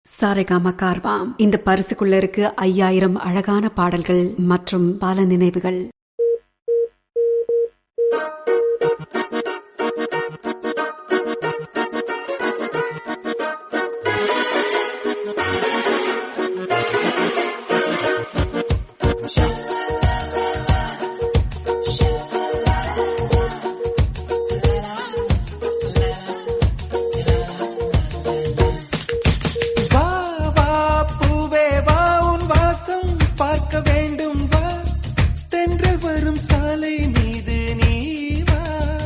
சாரேகாமா கார்வாம் இந்த பரிசுக்குள்ள இருக்கு ஐயாயிரம் அழகான பாடல்கள் மற்றும் பல நினைவுகள் வா வா பூவே வா உன் வாசம் பார்க்க வேண்டும் வா தென்றல் வரும் சாலை மீது நீ வா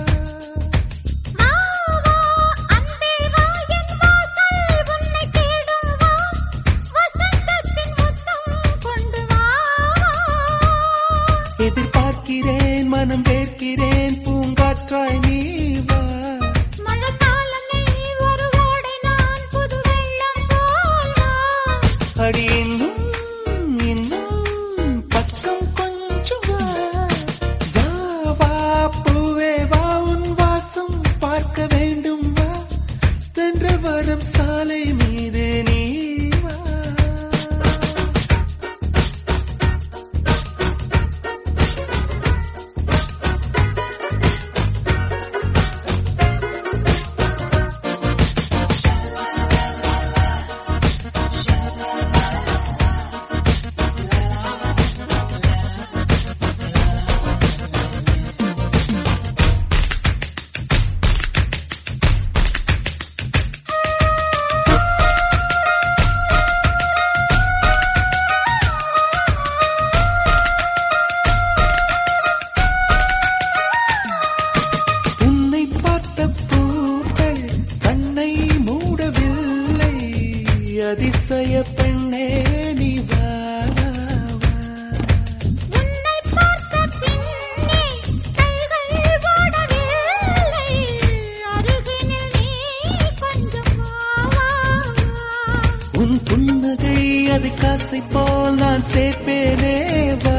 எதிர்பார்க்கிறேன் மனம் வேர்க்கிறேன் பூங்காற்றாய் நீ வா அடி இன்னும் இன்னும் பக்கம் கொஞ்சம் வா வா வா பூவே வா உன் வாசம் பார்க்க வேண்டும் வா தென்றல் வரும் சாலை மீது நீ வா உன்னை பார்த்த பூக்கள் கண்ணை மூடவில்லை அதிசய பெண்ணே நீ வா வா, வா. உன் புன்னகை அது காசை போல் நான் சேர்ப்பேனே வா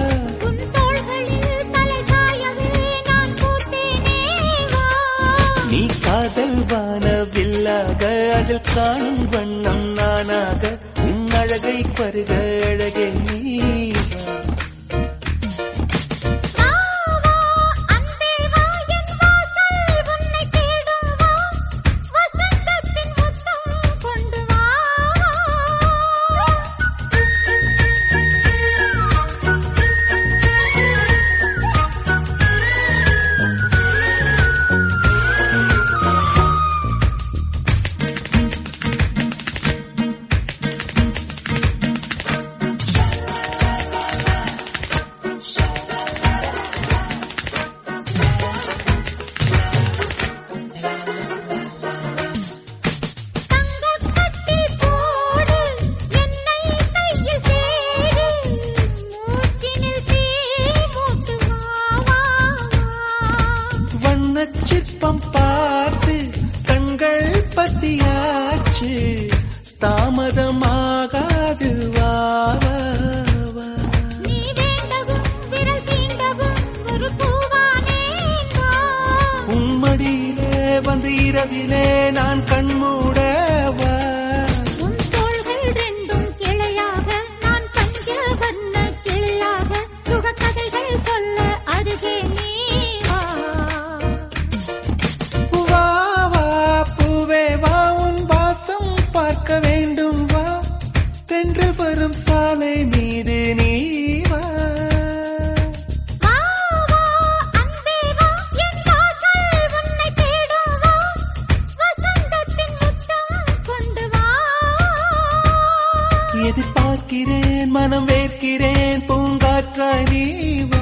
நீ காதல் வானவில்லாக அதில் காணும் வண்ணம் நானாக உன் அழகை பருக அழகே நீ வா. வண்ணச் சிற்பம் பார்த்து கண்கள் பசியாச்சு தாமதமாகாது வா வா, வா. உம்மடியிலே வந்து இரவிலே நான் கண்மூட வா உன் தோள்கள் ரெண்டும் கிளையாக நான் பஞ்ச வண்ண கிளியாக சுகக்கதைகள் சொல்ல அருகே நீ வா வா வா பூவே வா உன் வாசம் பார்க்க வேண்டும் வா தென்று வரும் சாலை மீது நீ வா வா வா அன்பே வா என் வாசல் உன்னை தேடும் வா வசந்தத்தின் முத்தம் கொண்டு வா எதிர்பார்க்கிறேன் மனம் வேர்க்கிறேன் பூங்காற்றாய் நீ வா